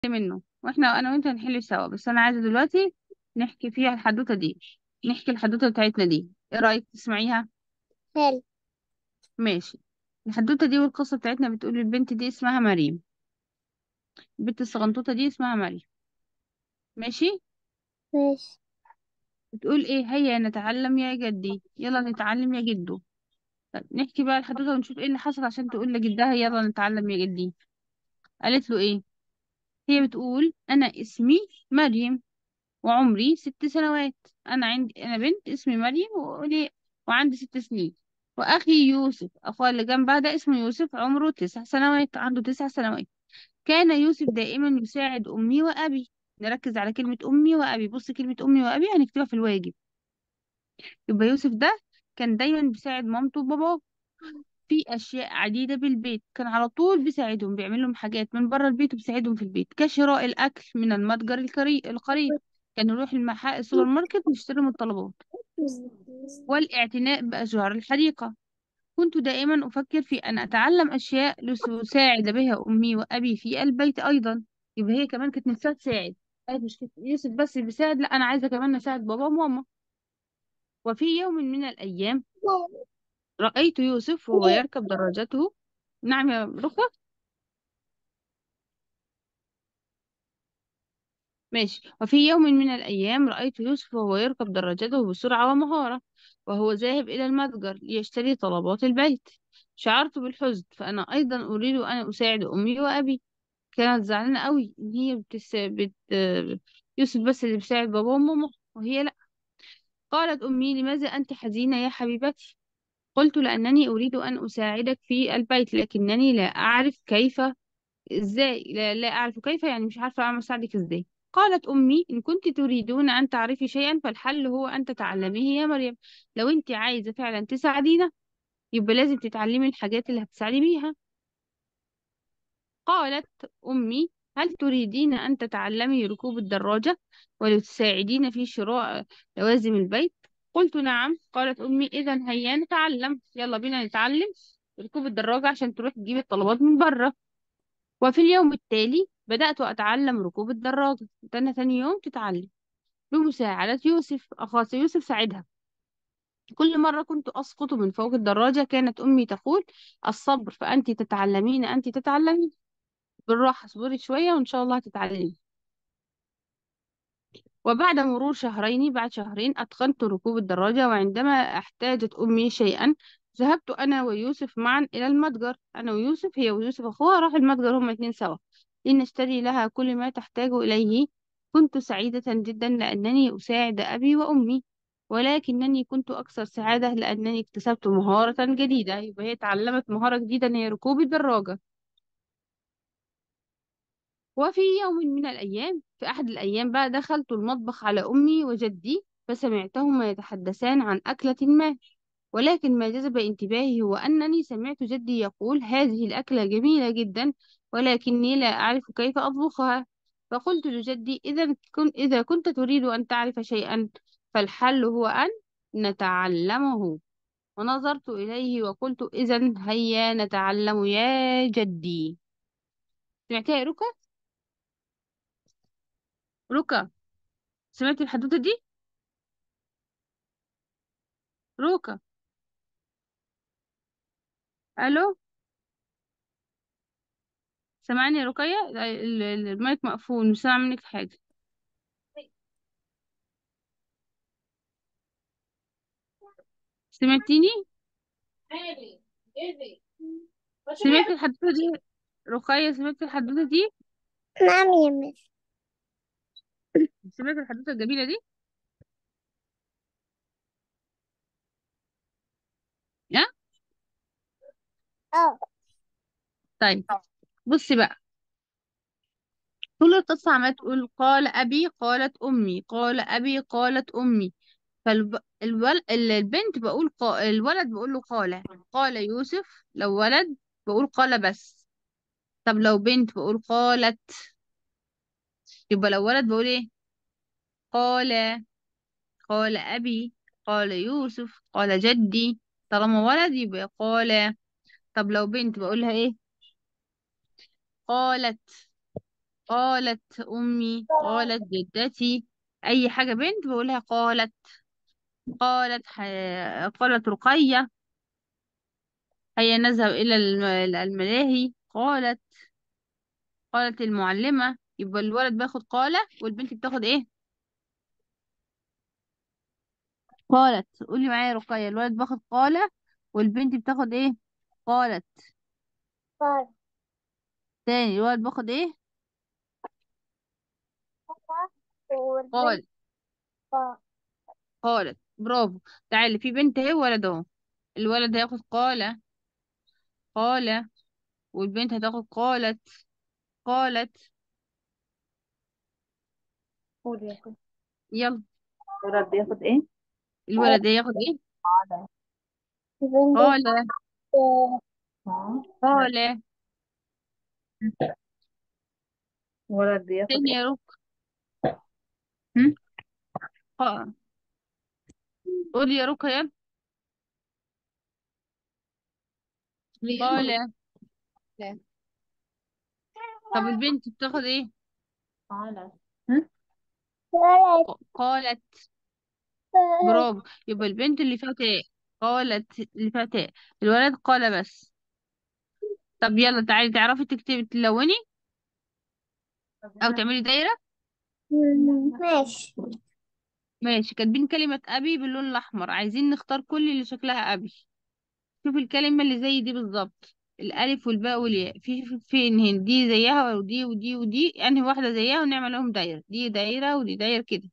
منه واحنا انا وانت هنحل سوا بس انا عايزه دلوقتي نحكي فيها الحدوته دي نحكي الحدوته بتاعتنا دي ايه رايك تسمعيها حلو ماشي الحدوته دي والقصه بتاعتنا بتقول البنت دي اسمها مريم البنت الصغنطوطه دي اسمها مريم ماشي ماشي بتقول ايه هيا نتعلم يا جدي يلا نتعلم يا جدو طب نحكي بقى الحدوته ونشوف ايه اللي حصل عشان تقول لجدها يلا نتعلم يا جدي قالت له ايه هي بتقول انا اسمي مريم وعمري ست سنوات أنا عندي أنا بنت اسمي مريم ولي وعندي ست سنين وأخي يوسف أخوها اللي جنبها ده اسمه يوسف عمره تسع سنوات عنده تسع سنوات كان يوسف دائما يساعد أمي وأبي نركز على كلمة أمي وأبي بص كلمة أمي وأبي هنكتبها في الواجب يبقى يوسف ده كان دايما بيساعد مامته وباباه في أشياء عديدة بالبيت كان على طول بيساعدهم بيعمل لهم حاجات من بره البيت وبيساعدهم في البيت كشراء الأكل من المتجر القري- القريب كان يروح المح... السوبر ماركت ويشتري من الطلبات والاعتناء بأشجار الحديقة كنت دائما أفكر في أن أتعلم أشياء لأساعد بها أمي وأبي في البيت أيضا يبقى هي كمان كانت نفسها تساعد قالت مش كده يوسف بس بيساعد لا أنا عايزة كمان أساعد بابا وماما وفي يوم من الأيام رأيت يوسف وهو يركب دراجته نعم يا رخوة ماشي وفي يوم من الأيام رأيت يوسف وهو يركب دراجته بسرعة ومهارة وهو ذاهب إلى المتجر ليشتري طلبات البيت شعرت بالحزن فأنا أيضا أريد أن أساعد أمي وأبي كانت زعلانة قوي إن هي بتس... بت... يوسف بس اللي بيساعد بابا وماما وهي لأ قالت أمي لماذا أنت حزينة يا حبيبتي قلت لأنني أريد أن أساعدك في البيت لكنني لا أعرف كيف ازاي لا, لا اعرف كيف يعني مش عارفه اعمل اساعدك ازاي قالت امي ان كنت تريدون ان تعرفي شيئا فالحل هو ان تتعلميه يا مريم لو انت عايزه فعلا تساعدينا يبقى لازم تتعلمي الحاجات اللي هتساعدي بيها قالت امي هل تريدين ان تتعلمي ركوب الدراجه ولتساعدين في شراء لوازم البيت قلت نعم قالت امي اذا هيا نتعلم يلا بينا نتعلم ركوب الدراجه عشان تروح تجيب الطلبات من بره وفي اليوم التالي بدأت أتعلم ركوب الدراجة استنى ثاني يوم تتعلم بمساعدة يوسف أخاص يوسف ساعدها كل مرة كنت أسقط من فوق الدراجة كانت أمي تقول الصبر فأنت تتعلمين أنت تتعلمين بالراحة اصبري شوية وإن شاء الله هتتعلمي وبعد مرور شهرين بعد شهرين أتقنت ركوب الدراجة وعندما احتاجت أمي شيئا ذهبت أنا ويوسف معا إلى المتجر أنا ويوسف هي ويوسف أخوها راح المتجر هما اتنين سوا لنشتري لها كل ما تحتاج إليه كنت سعيدة جدا لأنني أساعد أبي وأمي ولكنني كنت أكثر سعادة لأنني اكتسبت مهارة جديدة يبقى هي اتعلمت مهارة جديدة إن هي ركوب الدراجة وفي يوم من الأيام في أحد الأيام بقى دخلت المطبخ على أمي وجدي فسمعتهما يتحدثان عن أكلة ما ولكن ما جذب انتباهي هو أنني سمعت جدي يقول هذه الأكلة جميلة جدا ولكني لا أعرف كيف أطبخها فقلت لجدي إذا كن إذا كنت تريد أن تعرف شيئا فالحل هو أن نتعلمه ونظرت إليه وقلت إذا هيا نتعلم يا جدي سمعتها يا ركا ركا سمعتي الحدوتة دي روكا الو سامعني يا رقية ال- ال- المايك مقفول مش سامع منك حاجة سمعتيني سمعتي الحدوتة دي رقية سمعتي الحدوتة دي نعم يا مس سمعتي الحدوتة الجميلة دي يا اه طيب بصي بقى طول القصة عمالة تقول قال أبي قالت أمي قال أبي قالت أمي فالبنت بقول قا... الولد بقول له قال قال يوسف لو ولد بقول قال بس طب لو بنت بقول قالت يبقى لو ولد بقول ايه قال قال أبي قال يوسف قال جدي طالما ولد يبقى قال طب لو بنت بقولها ايه قالت قالت أمي قالت جدتي أي حاجة بنت بقولها قالت قالت ح... قالت رقية هيا نذهب إلى الم- الملاهي قالت قالت المعلمة يبقى الولد بياخد قالة والبنت بتاخد ايه قالت قولي معايا يا رقية الولد باخد قالة والبنت بتاخد ايه قالت قال تاني الولد باخد ايه والبنت قال قال قالت برافو تعالي في بنت اهي وولد اهو الولد هياخد قالة قالة والبنت هتاخد قالت قالت قول يا أخي يلا الولد بياخد ايه؟ الولد هياخد ايه قاعدة البنت قالة اه لا قالة الولد بياخد تاني ايه؟ يا رك هم؟ قا- قولي يا رك يلا قالة لا طب البنت بتاخد ايه قاعدة هم؟ ولد ق- قالت برافو يبقى البنت اللي فيها تاء قالت اللي فيها تاء الولد قال بس طب يلا تعالي تعرفي تكتبي تلوني او تعملي دايرة ماشي ماشي كاتبين كلمة ابي باللون الاحمر عايزين نختار كل اللي شكلها ابي شوف الكلمة اللي زي دي بالظبط الالف والباء والياء في في فين هنا دي زيها ودي ودي ودي انهي واحدة زيها ونعمل لهم دايرة دي دايرة ودي دايرة كده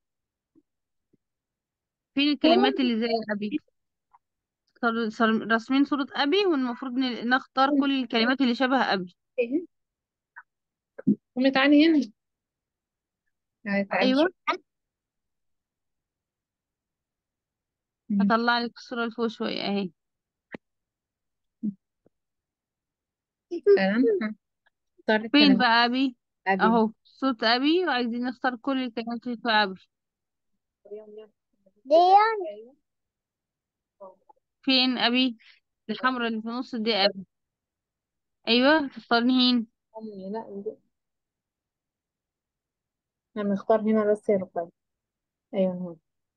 فين الكلمات اللي زي ابي صار- صار- راسمين صورة ابي والمفروض ن- نختار كل الكلمات اللي شبه ابي ايه قومي تعالي هنا تعالي تعالي ايوه مم. هطلع لك الصورة لفوق شوية اهي تمام اختار فين الكلمات بقى ابي أبي اهو صورة ابي وعايزين نختار كل الكلمات اللي في ابي دي أيوة. فين ابي الحمراء اللي في النص دي ابي ايوه تختار مين أمي لا دي. احنا نختار هنا بس يا رقية أيوة هنا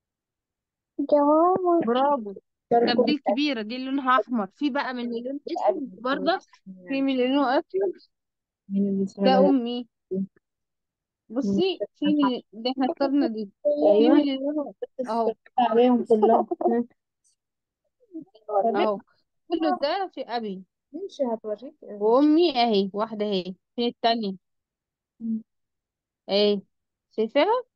جواب برافو اختار طب دي كل الكبيرة دي اللي لونها احمر في بقى من اللي لونه اسود أبي برضه في من اللي لونه اسود مين اللي ده شغال امي بصي في من ده احنا اخترنا دي في من أيوة اللي لونه اهو عليهم كلهم اهو كله ده في ابي ماشي هتوريك وامي اهي واحدة اهي فين التانية اهي شايفاها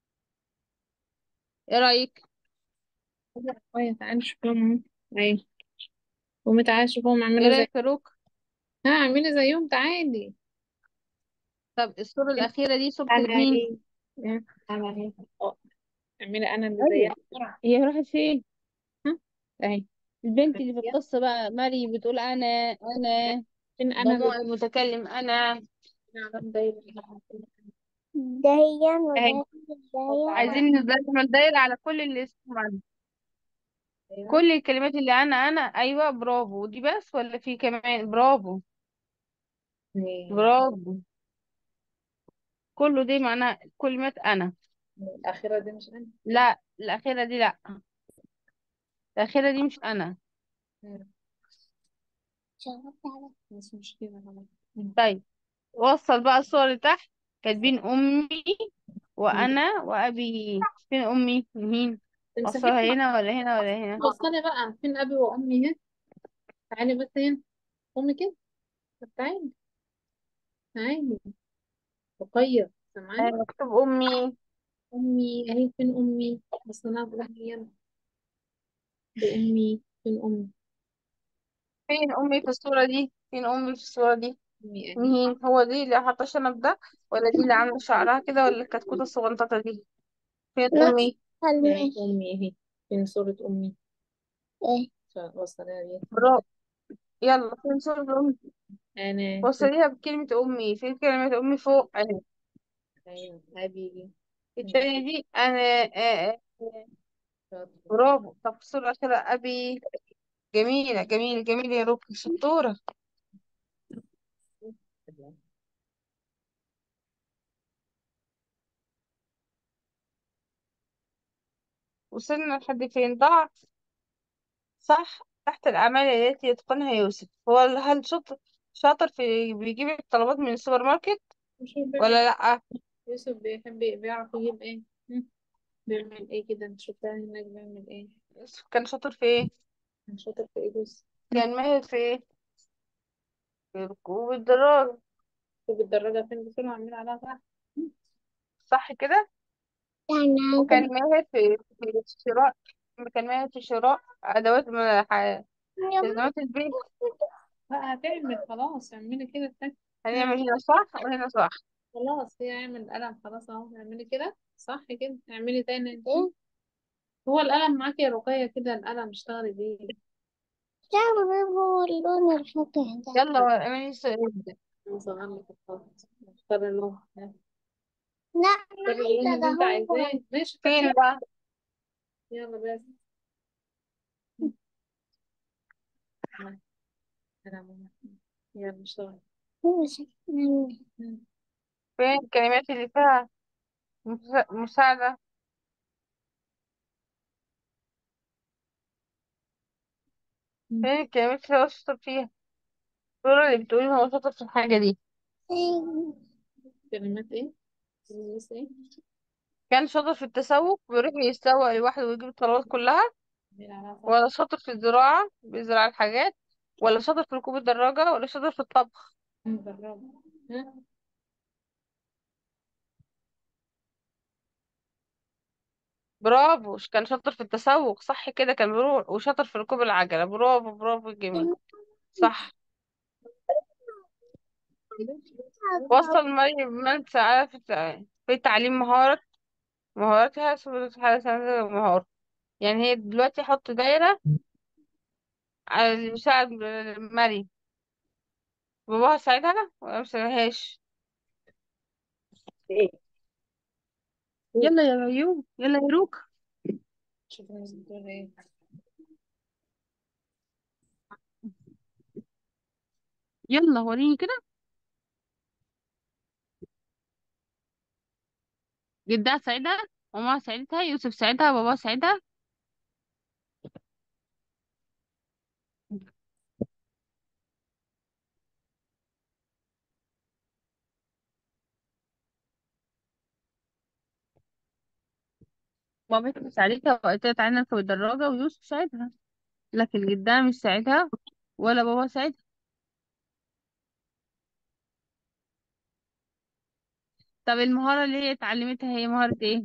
ايه رأيك كويس تعالي شوفهم اهي قومي تعالي شوفهم ايه اعملوا زي رأيك يا روك ها اعملي زيهم تعالي طب الصورة الأخيرة دي صورة انا مين اهي ها، انا اهي اه اعملي انا اللي ايوه زيها هي راحت فين ها اهي البنت اللي في القصة بقى ماري بتقول انا انا فين انا اللي ضمائر المتكلم انا دهيا اهي ودهيا دهيا عايزين نعمل دايرة على كل اللي اسمه عنه ايوه كل الكلمات اللي انا انا ايوه برافو دي بس ولا في كمان برافو برافو كله دي معناها كلمات انا الاخيره دي مش انا لا الأخيرة دي لا الأخيرة دي مش انا شغلت على مش مشكله طيب وصل بقى الصور اللي تحت كاتبين امي وانا وابي فين امي مين تمسحي وصلها هنا ولا هنا ولا هنا وصلي بقى فين ابي وامي هنا تعالي بس هنا امي كده طب تعالي تعالي رقية آه، سامعاني مكتوب امي امي اهي فين امي بس انا بروح يلا دي امي فين امي فين امي في الصورة دي فين امي في الصورة دي امي اهي مين هو دي اللي حاطة شنب ده ولا دي اللي عاملة شعرها كده ولا الكتكوتة الصغنططة دي فين نص امي اهي خلي امي اهي فين صورة امي ايه وصليها بيها برافو يلا فين صورة امي انا فين وصليها بكلمة امي فين كلمة امي فوق اهي ايوه ابي دي التانية دي انا آه، آه، آه، شاطرة برافو طب الصورة الأخيرة أبي جميلة جميلة جميلة يا روكي شطورة وصلنا لحد فين ضاع صح تحت الأعمال التي يتقنها يوسف هو هل شاطر شاطر في بيجيب الطلبات من السوبر ماركت يوسف بيعمل ولا لأ يوسف بيحب بيعرف يجيب ايه مم. بيعمل ايه كده انت شفتها هناك بيعمل ايه يوسف كان شاطر في ايه كان شاطر في ايه يوسف كان ماهر في ايه في ركوب الدراجة شوف الدراجة فين بسرعة اعمل عليها صح مم. صح كده يعني وكان ماهر في في شراء كان ماهر في شراء أدوات م- ح- استخدامات البيت بقى هتعمل خلاص اعملي كده التاني هنعمل هنا صح وهنا صح خلاص هي اعمل القلم خلاص اهو اعملي كده صح كده اعملي تاني ايه هو القلم معاكي يا رقية كده القلم اشتغلي بيه تعمل هو اللون الفاتح ده يلا اعملي السؤال ده هصغر لك الخط اختار اللون ها. لا اختار اللون لا اللي ده انت هو عايزاه ماشي فين فتحي بقى يلا بس ها. قلم. يلا اشتغل هو شكله مم. فين الكلمات اللي فيها مس- مساعدة مم. فين الكلمات اللي هو شاطر فيها الصورة اللي بتقولي هو شاطر في الحاجة دي كلمات ايه كلمات ايه كان شاطر في التسوق بيروح يتسوق لوحده ويجيب الطلبات كلها اعملي عليها صح ولا شاطر في الزراعة بيزرع الحاجات ولا شاطر في ركوب الدراجة ولا شاطر في الطبخ مم. برافو ها برافو كان شاطر في التسوق صح كده كان بيروح وشاطر في ركوب العجلة برافو برافو جميل صح وصل مريم بمن سعادة في التع- في تعليم مهارة مهاراتها سبل حالة سعادة مهارة يعني هي دلوقتي حط دايرة على اللي بيساعد مريم باباها ساعدها ولا مساعدهاش ايه يلا يا ميوم يلا يا روك شوف الناس بتقول ايه يلا وريني كده جدها ساعدها ماما ساعدتها يوسف ساعدها بابا ساعدها مامتها ساعدتها وقالت لها تعالي نركب الدراجة ويوسف ساعدها لكن جدها مش ساعدها ولا بابا ساعدها طب المهارة اللي هي اتعلمتها هي مهارة ايه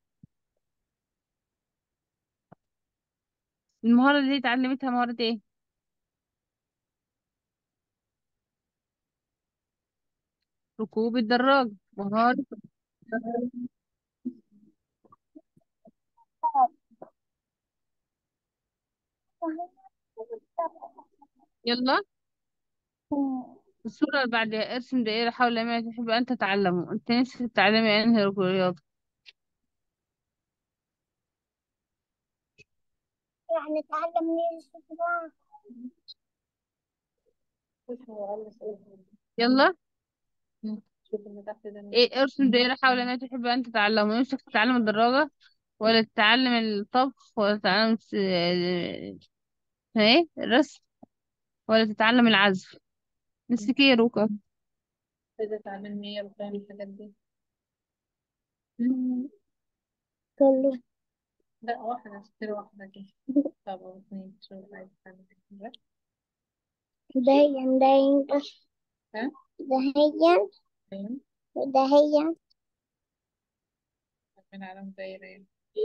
المهارة اللي هي اتعلمتها مهارة ايه ركوب الدراجة مهارة يلا الصورة اللي بعدها ارسم دائرة حول ما تحب أن تتعلمه أنت نفسك تتعلمي أنهي رياضة يعني تعلم من الشطرنج شوف هو قال لك ايه يلا مم. شوف اللي تحت ده مين إيه ارسم دائرة حول ما تحب أن تتعلمه نفسك تتعلم الدراجة ولا تتعلم الطبخ ولا تتعلم الس- ايه الرسم ولا تتعلم العزف نفسك ايه يا روكا عايزة تعلمني ايه وفاهم الحاجات دي كله لا واحدة اشتري واحدة كده طب أو اتنين شوف عايزة تعمل ايه دهيا دهيا ها دهيا فاهم دهيا من علم دايرة يعني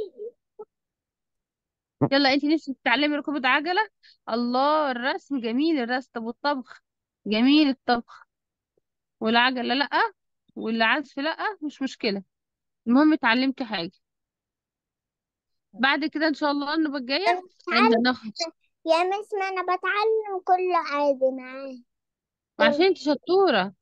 يلا انت نفسك تتعلمي ركوب عجلة الله الرسم جميل الرسم طب والطبخ جميل الطبخ والعجلة لأ والعزف لأ مش مشكلة المهم اتعلمتي حاجة بعد كده ان شاء الله النوبة الجاية أنا هنبدأ بتعلم ناخد يا مس ما أنا بتعلم كله عادي معاه عشان انت شطورة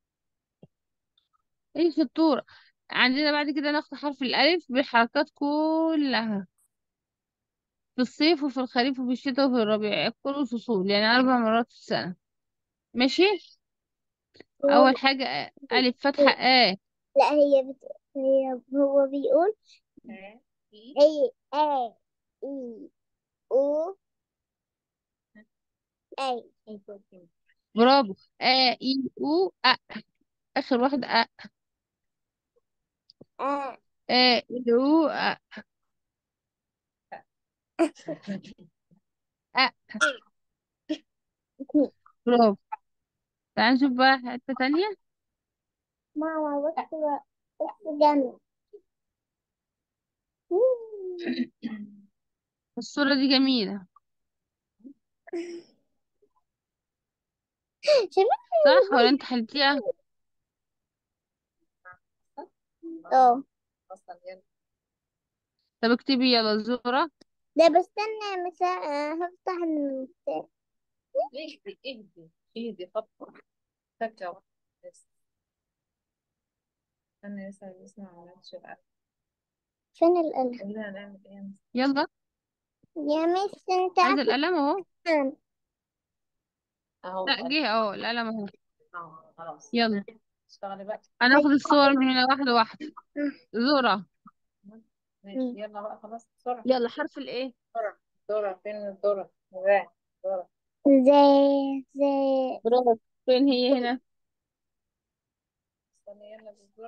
انت شطورة عندنا بعد كده ناخد حرف الألف بالحركات كلها في الصيف وفي الخريف وفي الشتاء وفي الربيع كل الفصول يعني أربع مرات في السنة ماشي هو أول حاجة ألف فتحة آ لا هي بت... هي هو بيقول ها إي اي اي اي او اي إي كويس. برافو آ إي أو أ آخر واحد أ ا آ إي أو أ أ برافو تعال نشوف بقى حتة تانية ماما بص بص جنب الصورة دي جميلة شوفي صح ولا انت حلتيها اه أصلا يلا طب اكتبي يلا زورة ده بستنى مساء هفتح المساء اهدي اهدي اهدي خطوة فكرة واحدة بس استنى لسه لسه ما عملتش الأكل فين القلم قولي هنعمل ايه يا مس؟ يلا يا مس انت عايزة القلم اهو عارفة اهو لا جه اهو القلم اهو اهو خلاص يلا اشتغلي بقى هناخد الصور من هنا واحدة واحدة زورة ماشي يلا بقى خلاص بسرعة يلا حرف الايه بسرعة دورة فين الدورة؟ ذا دورة زي زي برافو فين هي هنا استنى يلا بالدور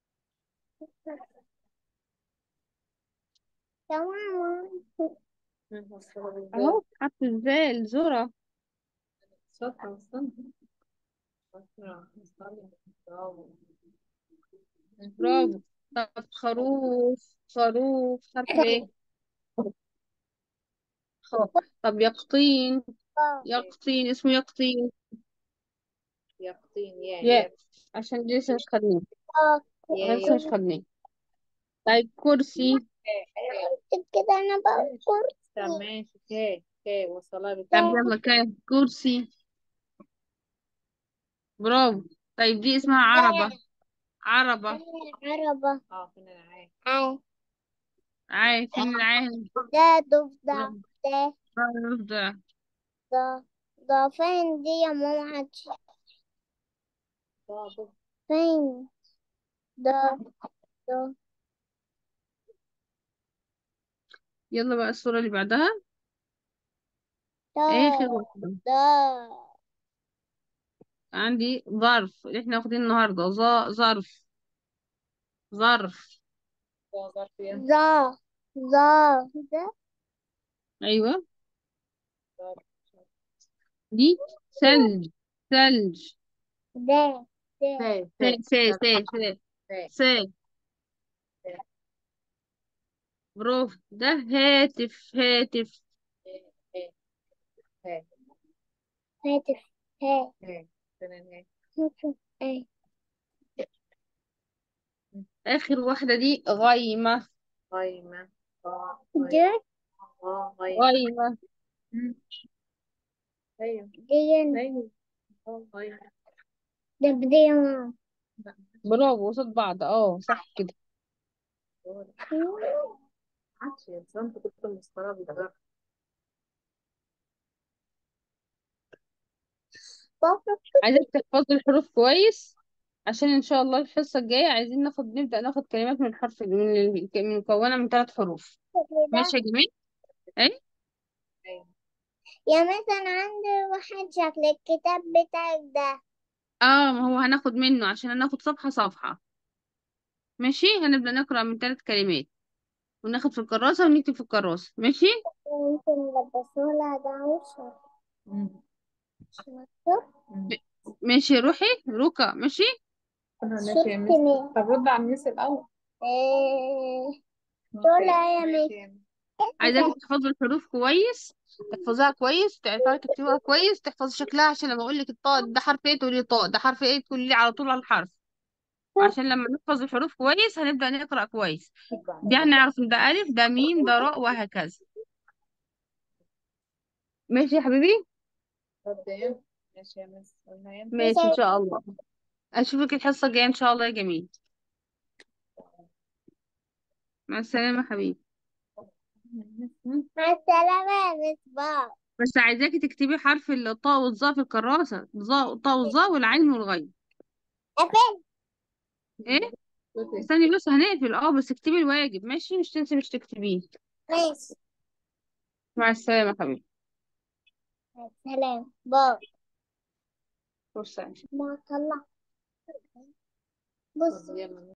تمام اهو حرف الزال زورة شاطرة استنى شاطرة استنى برافو برافو طب خروف خروف حرف ايه خ طب يقطين يقطين اسمه يقطين يقطين يا يا يا عشان دي لسه مش خدناه يا لسه مش يا خدناه طيب كرسي كده انا بقى طب ماشي كا كا وصلها طب بكا يلا كام كرسي برافو طيب دي اسمها عربة عربة عربة اه فين العين عاي عاي فين العين ده ضفدع ده برافو ده ده ده فين دي يا ماما عادش بابا فين ده ده يلا بقى الصورة اللي بعدها ده آخر واحدة ده عندي ظرف اللي احنا واخدين النهاردة ظ- ظرف ظرف ده ظرف يا ذا ذا ده أيوة ظرف دي ثلج ثلج ده ده فا س فا س س س فا س برافو ده هاتف هاتف ها هاتف ها ها فين الها هاتف اي آخر واحدة دي غيمة غيمة غا ده غا غيمة غيمة مم. ايوه دي ايوه غا غيمة ده بدي يا ماما لا برافو قصاد بعض اه صح كده دور عادش يا انت كنت مسخرة بالدرجة بابا عايزك تحفظي الحروف كويس عشان ان شاء الله الحصة الجاية عايزين ناخد نبدأ ناخد كلمات من الحرف من ال- من مكونة من ثلاث حروف ده ماشي يا جميل ايه ايوه يا مثلا عندي واحد شكل الكتاب بتاعك ده اه ما هو هناخد منه عشان هناخد صفحة صفحة ماشي هنبدأ نقرأ من ثلاث كلمات وناخد في الكراسة ونكتب في الكراسة ماشي ممكن نلبسه لها ده عروسة مم. مش مكتوب مم. ماشي روحي روكا ماشي أنا ماشي يا شفت مس مين طب رد على المس الأول ايه ماشي دول يا ماشي مس يا مس عايزاكي تحفظي الحروف كويس تحفظيها كويس تعرفي تكتبيها كويس تحفظي شكلها عشان لما اقول لك الطاء ده حرف ايه تقولي طاء ده حرف ايه تقولي لي على طول على الحرف عشان لما نحفظ الحروف كويس هنبدأ نقرأ كويس دي هنعرف ان ده ألف ده ميم ده راء وهكذا ماشي يا حبيبي رد يا ماشي يا مس قلنا يا ماشي ان شاء الله اشوفك الحصة الجاية ان شاء الله يا جميل مع السلامة يا حبيبي مع السلامة يا مس باي بس عايزاكي تكتبي حرف الطاء والظاء في الكراسة ظاء الطاء والظاء والعين والغين أفل ايه بصي استني بس هنقفل اه بس اكتبي الواجب ماشي مش تنسي مش تكتبيه ماشي مع السلامة يا حبيبي سلام باي فرصة ما طلع بص يلا